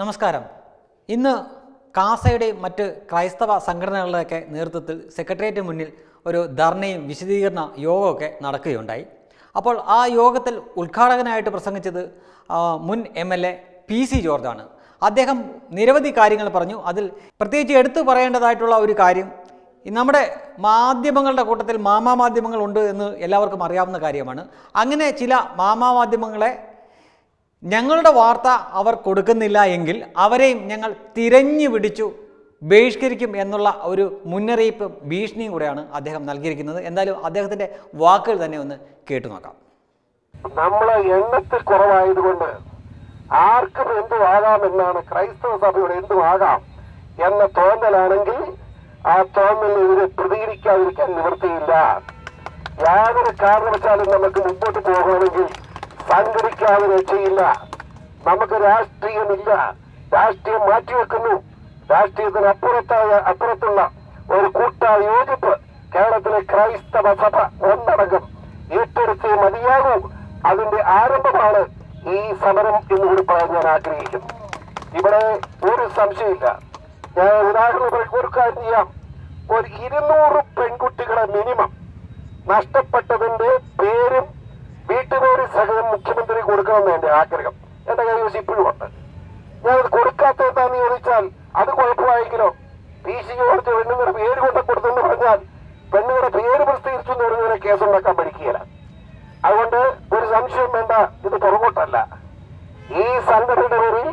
നമസ്കാരം ഇന്ന് കാസയുടെയും മറ്റ് ക്രൈസ്തവ സംഘടനകളുടെയൊക്കെ നേതൃത്വത്തിൽ സെക്രട്ടേറിയറ്റ് മുന്നിൽ ഒരു ധർണയും വിശദീകരണ യോഗമൊക്കെ നടക്കുകയുണ്ടായി അപ്പോൾ ആ യോഗത്തിൽ ഉദ്ഘാടകനായിട്ട് പ്രസംഗിച്ചത് ആ, മുൻ M L A P C ജോർജാണ് അദ്ദേഹം നിരവധി കാര്യങ്ങൾ പറഞ്ഞു അതിൽ പ്രത്യേകിച്ച് എടുത്തു പറയേണ്ടതായിട്ടുള്ള ഒരു കാര്യം ഈ നമ്മുടെ മാധ്യമങ്ങളുടെ കൂട്ടത്തിൽ മാമാ മാധ്യമങ്ങളുണ്ട് എന്ന് എല്ലാവർക്കും അറിയാവുന്ന കാര്യമാണ് അങ്ങനെ ചില മാമാ മാധ്യമങ്ങളെ ഞങ്ങളുടെ വാർത്ത അവർ കൊടുക്കുന്നില്ല എങ്കിൽ അവരെയും ഞങ്ങൾ തിരഞ്ഞു പിടിച്ചു ബഹിഷ്കരിക്കും എന്നുള്ള ഒരു മുന്നറിയിപ്പ് ഭീഷണിയും കൂടെയാണ് അദ്ദേഹം നൽകിയിരിക്കുന്നത് എന്തായാലും അദ്ദേഹത്തിൻ്റെ വാക്കുകൾ തന്നെ ഒന്ന് കേട്ടു നോക്കാം നമ്മള് എണ്ണത്തിൽ കുറവായതുകൊണ്ട് ആർക്കും എന്തും ആകാമെന്നാണ് ക്രൈസ്തവ സഭയുടെ എന്തും ആകാം എന്ന തോന്നലാണെങ്കിൽ ആ തോന്നലിനെതിരെ പ്രതികരിക്കാതിരിക്കാൻ നിവൃത്തിയില്ല യാതൊരു കാരണവശാലും നമുക്ക് മുമ്പോട്ട് പോകണമെങ്കിൽ സംഘടിക്കാതെ രക്ഷയില്ല നമുക്ക് രാഷ്ട്രീയമില്ല രാഷ്ട്രീയം മാറ്റിവെക്കുന്നു രാഷ്ട്രീയത്തിന് അപ്പുറത്തായ അപ്പുറത്തുള്ള ഒരു കൂട്ട യോജിപ്പ് കേരളത്തിലെ ക്രൈസ്തവ സഭ ഒന്നടങ്കം ഏറ്റെടുത്തേ മതിയാകൂ അതിന്റെ ആരംഭമാണ് ഈ സമരം എന്ന് കൂടി പറയാൻ ഞാൻ ആഗ്രഹിക്കുന്നു ഇവിടെ ഒരു സംശയമില്ല ഞാൻ ഉദാഹരണം പറ- ഒരു കാര്യം ചെയ്യാം ഒരു ഇരുന്നൂറ് പെൺകുട്ടികളെ മിനിമം നഷ്ടപ്പെട്ടതിന്റെ പേരും വീട്ടുപേര് സഹിതം മുഖ്യമന്ത്രി കൊടുക്കണമെന്ന് എന്റെ ആഗ്രഹം എന്റെ കൈവശം ഇപ്പോഴും ഉണ്ട് ഞാനത് കൊടുക്കാത്ത എന്താന്ന് ചോദിച്ചാൽ അത് കുഴപ്പമായെങ്കിലോ പി സി ജോർജ് പെണ്ണുങ്ങളുടെ പേര് കൊണ്ട് കൊടുത്തെന്ന് പറഞ്ഞാൽ പെണ്ണുങ്ങളുടെ പേര് പ്രസിദ്ധീകരിച്ചു എന്ന് പറഞ്ഞാൽ കേസുണ്ടാക്കാൻ പഠിക്കുകയില്ല അതുകൊണ്ട് ഒരു സംശയം വേണ്ട ഇത് പുറകോട്ടല്ല ഈ സംഘടനയുടെ പേരിൽ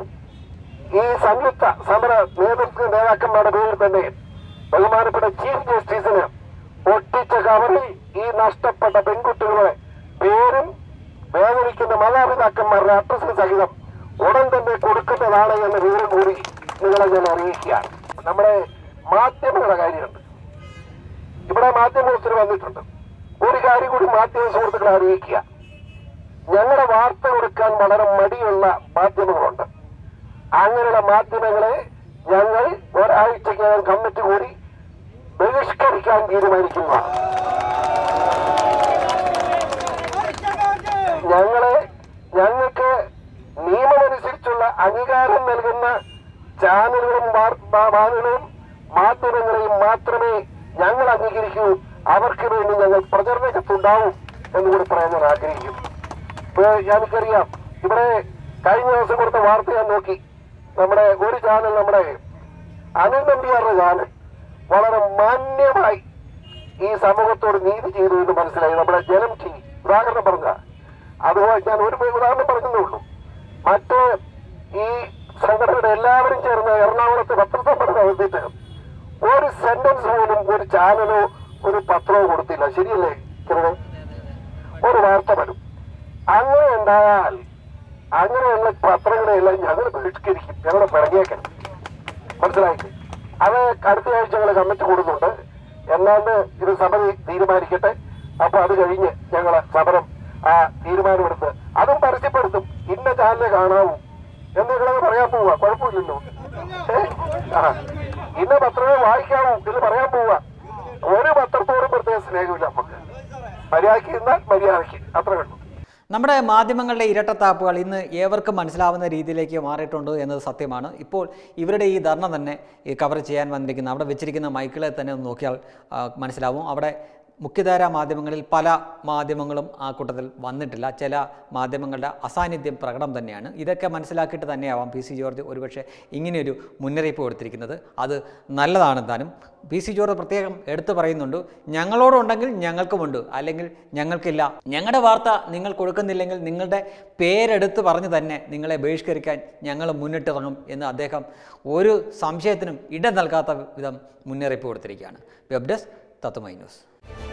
ഈ സംയുക്ത സമര നേതൃത്വ നേതാക്കന്മാരുടെ പേരിൽ തന്നെ ബഹുമാനപ്പെട്ട ചീഫ് ജസ്റ്റിസിന് ഒട്ടിച്ച കവറിൽ ഈ നഷ്ടപ്പെട്ട പെൺകുട്ടികളുടെ പേരും വേദനിക്കുന്ന മാതാപിതാക്കന്മാരുടെ അഡ്രസ്സിന് സഹിതം ഉടൻ തന്നെ കൊടുക്കുന്നതാണ് എന്ന വിവരം കൂടി നിങ്ങളെ ഞാൻ അറിയിക്കുകയാണ് നമ്മുടെ മാധ്യമങ്ങളുടെ കാര്യമുണ്ട് ഇവിടെ മാധ്യമത്തിൽ വന്നിട്ടുണ്ട് ഒരു കാര്യം കൂടി മാധ്യമ സുഹൃത്തുക്കളെ അറിയിക്കുക ഞങ്ങളുടെ വാർത്ത കൊടുക്കാൻ വളരെ മടിയുള്ള മാധ്യമങ്ങളുണ്ട് അങ്ങനെയുള്ള മാധ്യമങ്ങളെ ഞങ്ങൾ ഒരാഴ്ചക്കകം കമ്മിറ്റി കൂടി ബഹിഷ്കരിക്കാൻ തീരുമാനിക്കുന്നതാണ് ഞങ്ങളെ ഞങ്ങൾക്ക് നിയമമനുസരിച്ചുള്ള അംഗീകാരം നൽകുന്ന ചാനലുകളും വാർ- മാ- മാധ്യമങ്ങളും മാധ്യമങ്ങളെയും മാത്രമേ ഞങ്ങൾ അംഗീകരിക്കൂ അവർക്ക് വേണ്ടി ഞങ്ങൾ പ്രചരണത്തുണ്ടാവും എന്ന് കൂടി പറയാൻ ഞാൻ ആഗ്രഹിക്കുന്നു ഇപ്പൊ എനിക്കറിയാം ഇവിടെ കഴിഞ്ഞ ദിവസം കൊടുത്ത വാർത്ത ഞാൻ നോക്കി നമ്മുടെ ഒരു ചാനൽ നമ്മുടെ അനിൽ നമ്പിയാറുടെ ചാനൽ വളരെ മാന്യമായി ഈ സമൂഹത്തോട് നീതി ചെയ്തു എന്ന് മനസ്സിലായി നമ്മുടെ ജനം ടി വി ഉദാഹരണം പറഞ്ഞ അതുപോലെ ഞാൻ ഒരു ഉദാഹരണം പറഞ്ഞതേ ഉള്ളൂ മറ്റ് ഈ സംഘടനയുടെ എല്ലാവരും ചേർന്ന് എറണാകുളത്ത് പത്രസമ്മേളനം നടത്തിയിട്ട് ഒരു സെന്റൻസ് പോലും ഒരു ചാനലോ ഒരു പത്രമോ കൊടുത്തില്ല ശരിയല്ലേ കിരണേ ഒരു വാർത്ത വരും അങ്ങനെ ഉണ്ടായാൽ അങ്ങനെയുള്ള പത്രങ്ങളെല്ലാം ഞങ്ങൾ ബഹിഷ്കരിക്കും ഞങ്ങളെ പിറകിയേക്കാൻ മനസ്സിലായില്ലേ അത് അടുത്ത ആഴ്ച ഞങ്ങൾ കമ്മിറ്റി കൂടുന്നുണ്ട് എന്നാണ്ട് ഇത് സമിതി തീരുമാനിക്കട്ടെ അപ്പൊ അത് കഴിഞ്ഞ് ഞങ്ങള് സമരം ആ തീരുമാനമെടുത്ത് അതും പരസ്യപ്പെടുത്തും ഇന്ന ചാനല് കാണാവൂ എന്ന് നിങ്ങളത് പറയാൻ പോവുക കുഴപ്പമില്ലല്ലോ ഏ? ആ ഇന്ന പത്രമേ വായിക്കാവൂ എന്ന് പറയാൻ പോവുക ഒരു പത്രത്തോടും പ്രത്യേക സ്നേഹമില്ല നമുക്ക് മര്യാദയ്ക്ക് ഇരുന്നാൽ മര്യാദയ്ക്ക് അത്ര കണ്ടു നമ്മുടെ മാധ്യമങ്ങളുടെ ഇരട്ടത്താപ്പുകൾ ഇന്ന് ഏവർക്കും മനസ്സിലാവുന്ന രീതിയിലേക്ക് മാറിയിട്ടുണ്ട് എന്നത് സത്യമാണ് ഇപ്പോൾ ഇവരുടെ ഈ ധർണ തന്നെ ഈ കവർ ചെയ്യാൻ വന്നിരിക്കുന്ന അവിടെ വെച്ചിരിക്കുന്ന മൈക്കിളെ തന്നെ ഒന്ന് നോക്കിയാൽ ആ, മനസ്സിലാവും അവിടെ മുഖ്യധാര മാധ്യമങ്ങളിൽ പല മാധ്യമങ്ങളും ആ കൂട്ടത്തിൽ വന്നിട്ടില്ല ചില മാധ്യമങ്ങളുടെ അസാന്നിധ്യം പ്രകടം തന്നെയാണ് ഇതൊക്കെ മനസ്സിലാക്കിയിട്ട് തന്നെയാവാം പി സി ജോർജ് ഒരുപക്ഷെ ഇങ്ങനെയൊരു മുന്നറിയിപ്പ് കൊടുത്തിരിക്കുന്നത് അത് നല്ലതാണ് താനും പി സി ജോർജ് പ്രത്യേകം എടുത്തു പറയുന്നുണ്ട് ഞങ്ങളോടുണ്ടെങ്കിൽ ഞങ്ങൾക്കുമുണ്ട് അല്ലെങ്കിൽ ഞങ്ങൾക്കില്ല ഞങ്ങളുടെ വാർത്ത നിങ്ങൾ കൊടുക്കുന്നില്ലെങ്കിൽ നിങ്ങളുടെ പേരെടുത്ത് പറഞ്ഞ് തന്നെ നിങ്ങളെ ബഹിഷ്കരിക്കാൻ ഞങ്ങൾ മുന്നിട്ടിറങ്ങും എന്ന് അദ്ദേഹം ഒരു സംശയത്തിനും ഇടം നൽകാത്ത വിധം മുന്നറിയിപ്പ് കൊടുത്തിരിക്കുകയാണ് വെബ് ഡെസ്ക് തത്വമൈ ന്യൂസ്